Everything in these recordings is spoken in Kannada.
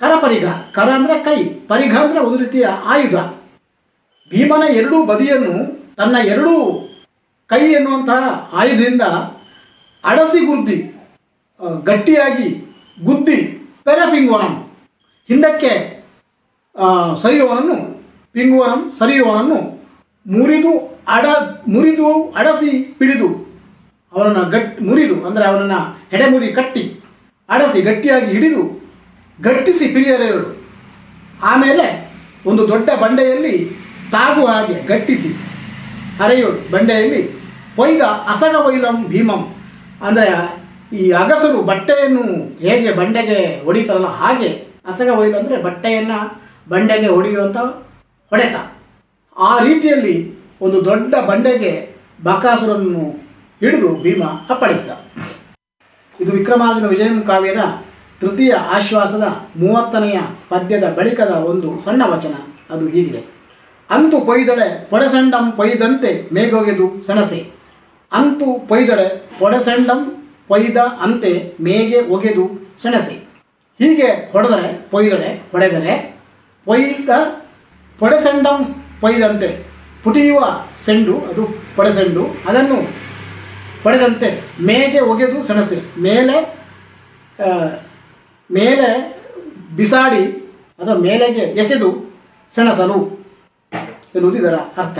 ಕರಪರಿಗ ಕರ ಅಂದರೆ ಕೈ ಪರಿಘ ಅಂದರೆ ಒಂದು ರೀತಿಯ ಆಯುಧ ಭೀಮನ ಎರಡೂ ಬದಿಯನ್ನು ತನ್ನ ಎರಡೂ ಕೈ ಎನ್ನುವಂತಹ ಆಯುಧದಿಂದ ಅಡಸಿ ಗುದ್ದಿ ಆ, ಗಟ್ಟಿಯಾಗಿ ಗುದ್ದಿ ಪೆರಪಿಂಗುವನಂ ಹಿಂದಕ್ಕೆ ಆ, ಸರಿಯುವನನ್ನು ಪಿಂಗುವನಂ ಸರಿಯುವನನ್ನು ಮುರಿದು ಅಡ ಮುರಿದು ಅಡಸಿ ಹಿಡಿದು ಅವನನ್ನು ಗಟ್ಟಿ ಮುರಿದು ಅಂದರೆ ಅವನನ್ನು ಹೆಡೆಮುರಿ ಕಟ್ಟಿ ಅಡಸಿ ಗಟ್ಟಿಯಾಗಿ ಹಿಡಿದು ಗಟ್ಟಿಸಿ ಪಿರಿಯರೆಯರು ಆಮೇಲೆ ಒಂದು ದೊಡ್ಡ ಬಂಡೆಯಲ್ಲಿ ತಾಗುವ ಹಾಗೆ ಗಟ್ಟಿಸಿ ಹರೆಯೋಳು ಬಂಡೆಯಲ್ಲಿ ಒಯ್ದ ಅಸಗ ವೈಲಂ ಭೀಮಂ ಅಂದರೆ ಈ ಅಗಸರು ಬಟ್ಟೆಯನ್ನು ಹೇಗೆ ಬಂಡೆಗೆ ಹೊಡಿತಾರಲ್ಲ ಹಾಗೆ ಅಸಗ ವೈಲು ಅಂದರೆ ಬಟ್ಟೆಯನ್ನು ಬಂಡೆಗೆ ಹೊಡೆಯುವಂಥ ಹೊಡೆತ ಆ ರೀತಿಯಲ್ಲಿ ಒಂದು ದೊಡ್ಡ ಬಂಡೆಗೆ ಬಕಾಸುರನ್ನು ಹಿಡಿದು ಭೀಮ ಅಪ್ಪಳಿಸಿದ ಇದು ವಿಕ್ರಮಾರ್ಜುನ ವಿಜಯಂ ಕಾವ್ಯದ ತೃತೀಯ ಆಶ್ವಾಸದ ಮೂವತ್ತನೆಯ ಪದ್ಯದ ಬಳಿಕದ ಒಂದು ಸಣ್ಣ ವಚನ ಅದು ಹೀಗಿದೆ ಅಂತು ಪೊಯ್ದಳೆ ಪೊಡೆಸಂಡಂ ಪೊಯ್ದಂತೆ ಮೇಗೊಗೆದು ಸಣಸೆ ಅಂತು ಪೊಯ್ದಳೆ ಪೊಡೆಸಂಡಂ ಪೊಯ್ದ ಅಂತೆ ಮೇಗೆ ಒಗೆದು ಸೆಣಸೆ ಹೀಗೆ ಹೊಡೆದರೆ ಪೊಯ್ದಳೆ ಹೊಡೆದರೆ ಪೊಯ್ದ ಪೊಡೆಸೆಂಡಂ ಪೊಯ್ದಂತೆ ಪುಟಿಯುವ ಸೆಂಡು ಅದು ಪೊಡೆಸೆಂಡು ಅದನ್ನು ಹೊಡೆದಂತೆ ಮೇಗೆ ಒಗೆದು ಸೆಣಸೆ ಮೇಲೆ ಆ, ಮೇಲೆ ಬಿಸಾಡಿ ಅಥವಾ ಮೇಲೆಗೆ ಎಸೆದು ಸೆಣಸಲು ಎನ್ನುವುದು ಇದರ ಅರ್ಥ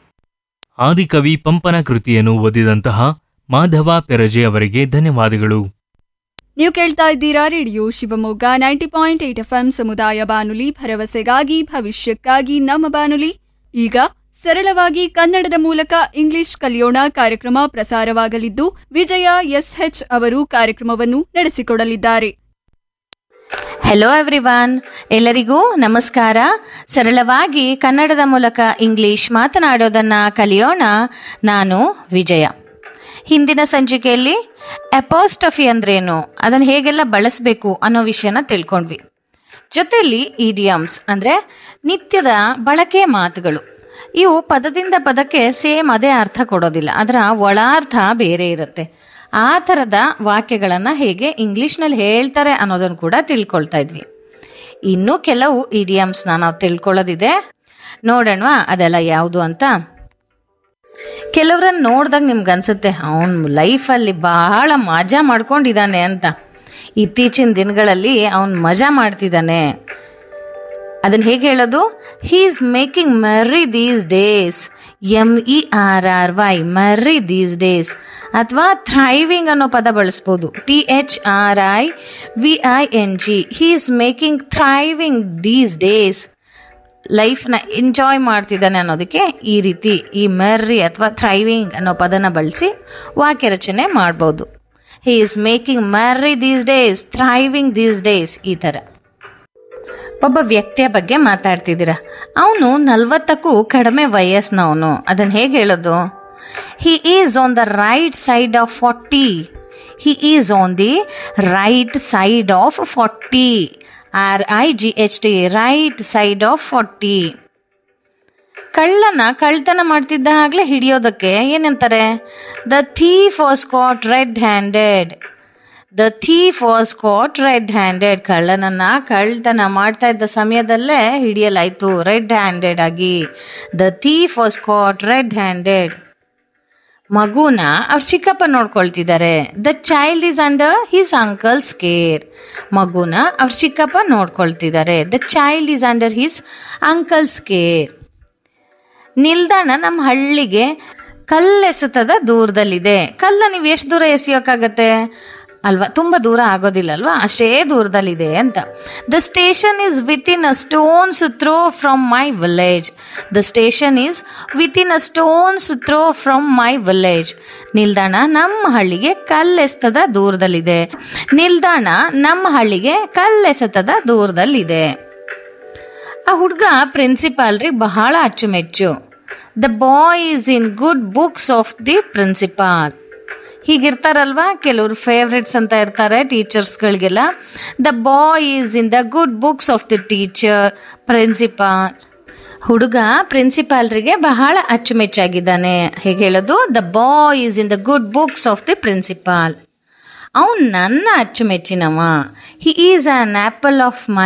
ಆದಿಕವಿ ಪಂಪನ ಕೃತಿಯನ್ನು ಓದಿದಂತಹ ಮಾಧವ ಪೆರಜೆ ಅವರಿಗೆ ಧನ್ಯವಾದಗಳು ನೀವು ಕೇಳ್ತಾ ಇದ್ದೀರಾ radio Shivamogga ninety point eight F ಸಮುದಾಯ ಬಾನುಲಿ ಭರವಸೆಗಾಗಿ ಭವಿಷ್ಯಕ್ಕಾಗಿ ನಮ್ಮ ಬಾನುಲಿ ಈಗ ಸರಳವಾಗಿ ಕನ್ನಡದ ಮೂಲಕ ಇಂಗ್ಲಿಷ್ ಕಲಿಯೋಣ ಕಾರ್ಯಕ್ರಮ ಪ್ರಸಾರವಾಗಲಿದ್ದು ವಿಜಯ ಎಸ್ಎಚ್ ಅವರು ಕಾರ್ಯಕ್ರಮವನ್ನು ನಡೆಸಿಕೊಡಲಿದ್ದಾರೆ ಹೆಲೋ ಎವ್ರಿವಾನ್ ಎಲ್ಲರಿಗೂ ನಮಸ್ಕಾರ ಸರಳವಾಗಿ ಕನ್ನಡದ ಮೂಲಕ ಇಂಗ್ಲಿಷ್ ಮಾತನಾಡೋದನ್ನ ಕಲಿಯೋಣ ನಾನು ವಿಜಯ ಹಿಂದಿನ ಸಂಚಿಕೆಯಲ್ಲಿ ಅಪಾಸ್ಟಫಿ ಅಂದ್ರೇನು ಅದನ್ನು ಹೇಗೆಲ್ಲ ಬಳಸಬೇಕು ಅನ್ನೋ ವಿಷಯನ ತಿಳ್ಕೊಂಡ್ವಿ ಜೊತೆಯಲ್ಲಿ ಇಡಿಯಮ್ಸ್ ಅಂದರೆ ನಿತ್ಯದ ಬಳಕೆ ಮಾತುಗಳು ಇವು ಪದದಿಂದ ಪದಕ್ಕೆ ಸೇಮ್ ಅದೇ ಅರ್ಥ ಕೊಡೋದಿಲ್ಲ ಅದರ ಒಳಾರ್ಥ ಬೇರೆ ಇರುತ್ತೆ ಆ ಥರದ ವಾಕ್ಯಗಳನ್ನು ಹೇಗೆ ಇಂಗ್ಲೀಷ್ನಲ್ಲಿ ಹೇಳ್ತಾರೆ ಅನ್ನೋದನ್ನು ಕೂಡ ತಿಳ್ಕೊಳ್ತಾ ಇದ್ವಿ ಇನ್ನೂ ಕೆಲವು ಇಡಿಯಮ್ಸ್ನ ನಾವು ತಿಳ್ಕೊಳ್ಳೋದಿದೆ ನೋಡೋಣವಾ ಅದೆಲ್ಲ ಯಾವುದು ಅಂತ ಕೆಲವ್ರನ್ನ ನೋಡ್ದಾಗ ನಿಮ್ಗೆ ಅನ್ಸುತ್ತೆ ಅವನ ಲೈಫಲ್ಲಿ ಬಹಳ ಮಜಾ ಮಾಡ್ಕೊಂಡಿದ್ದಾನೆ ಅಂತ ಇತ್ತೀಚಿನ ದಿನಗಳಲ್ಲಿ ಅವನು ಮಜಾ ಮಾಡ್ತಿದ್ದಾನೆ ಅದನ್ನ ಹೇಗೆ ಹೇಳೋದು he is making merry these days M E R R Y merry these days ಅಥವಾ ಥ್ರೈವಿಂಗ್ ಅನ್ನೋ ಪದ ಬಳಸ್ಬೋದು T H R I V I N G he is making thriving these days ಲೈಫ್ನ ಎಂಜಾಯ್ ಮಾಡ್ತಿದ್ದಾನೆ ಅನ್ನೋದಕ್ಕೆ ಈ ರೀತಿ ಈ ಮೆರ್ರಿ ಅಥವಾ ಥ್ರೈವಿಂಗ್ ಅನ್ನೋ ಪದನ ಬಳಸಿ ವಾಕ್ಯ ರಚನೆ ಮಾಡ್ಬೋದು he is making merry these days thriving these days ಈ ಥರ ಒಬ್ಬ ವ್ಯಕ್ತಿಯ ಬಗ್ಗೆ ಮಾತಾಡ್ತಿದ್ದೀರ ಅವನು ನಲ್ವತ್ತಕ್ಕೂ ಕಡಿಮೆ ವಯಸ್ಸಿನವನು ಅದನ್ನು ಹೇಗೆ ಹೇಳೋದು he is on the right side of forty he is on the right side of forty R I G H T right side of forty ಕಳ್ಳನ ಕಳ್ತನ ಮಾಡ್ತಿದ್ದ ಆಗ್ಲೇ ಹಿಡಿಯೋದಕ್ಕೆ ಏನಂತಾರೆ the thief was caught red handed the thief was caught red handed ಕಳ್ಳನನ್ನ ಕಳ್ತನ ಮಾಡ್ತಾ ಇದ್ದ ಸಮಯದಲ್ಲೇ ಹಿಡಿಯಲಾಯ್ತು ರೆಡ್ ಹ್ಯಾಂಡೆಡ್ ಆಗಿ the thief was caught red handed ಮಗುನ ಅವ್ರ ಚಿಕ್ಕಪ್ಪ ನೋಡ್ಕೊಳ್ತಿದ್ದಾರೆ the child is under his uncle's care ಮಗುನ ಅವ್ರ ಚಿಕ್ಕಪ್ಪ ನೋಡ್ಕೊಳ್ತಿದ್ದಾರೆ the child is under his uncle's care ನಿಲ್ದಾಣ ನಮ್ಮ ಹಳ್ಳಿಗೆ ಕಲ್ಲೆಸತದ ದೂರದಲ್ಲಿದೆ ಕಲ್ಲ ನೀವು ಎಷ್ಟು ದೂರ ಎಸೆಯೋಕ್ಕಾಗತ್ತೆ ಅಲ್ವಾ ತುಂಬ ದೂರ ಆಗೋದಿಲ್ಲ ಅಲ್ವಾ ಅಷ್ಟೇ ದೂರದಲ್ಲಿದೆ ಅಂತ the station is within a stone's throw from my village the station is within a stone's throw from my village ನಿಲ್ದಾಣ ನಮ್ಮ ಹಳ್ಳಿಗೆ ಕಲ್ಲೆಸತದ ದೂರದಲ್ಲಿದೆ ನಿಲ್ದಾಣ ನಮ್ಮ ಹಳ್ಳಿಗೆ ಕಲ್ಲೆಸತದ ದೂರದಲ್ಲಿದೆ ಆ ಹುಡುಗ ಪ್ರಿನ್ಸಿಪಾಲ್ರಿಗೆ ಬಹಳ ಅಚ್ಚುಮೆಚ್ಚು the boy is in good books of the principal ಹೀಗಿರ್ತಾರಲ್ವಾ ಕೆಲವರು ಫೇವ್ರೆಟ್ಸ್ ಅಂತ ಇರ್ತಾರೆ ಟೀಚರ್ಸ್ಗಳಿಗೆಲ್ಲ the boy is in the good books of the teacher principal ಹುಡುಗ ಪ್ರಿನ್ಸಿಪಾಲ್ರಿಗೆ ಬಹಳ ಅಚ್ಚುಮೆಚ್ಚಾಗಿದ್ದಾನೆ ಹೇಗೆ ಹೇಳೋದು the boy is in the good books of the principal ಅವನು ನನ್ನ ಅಚ್ಚುಮೆಚ್ಚಿನವ he is an apple of my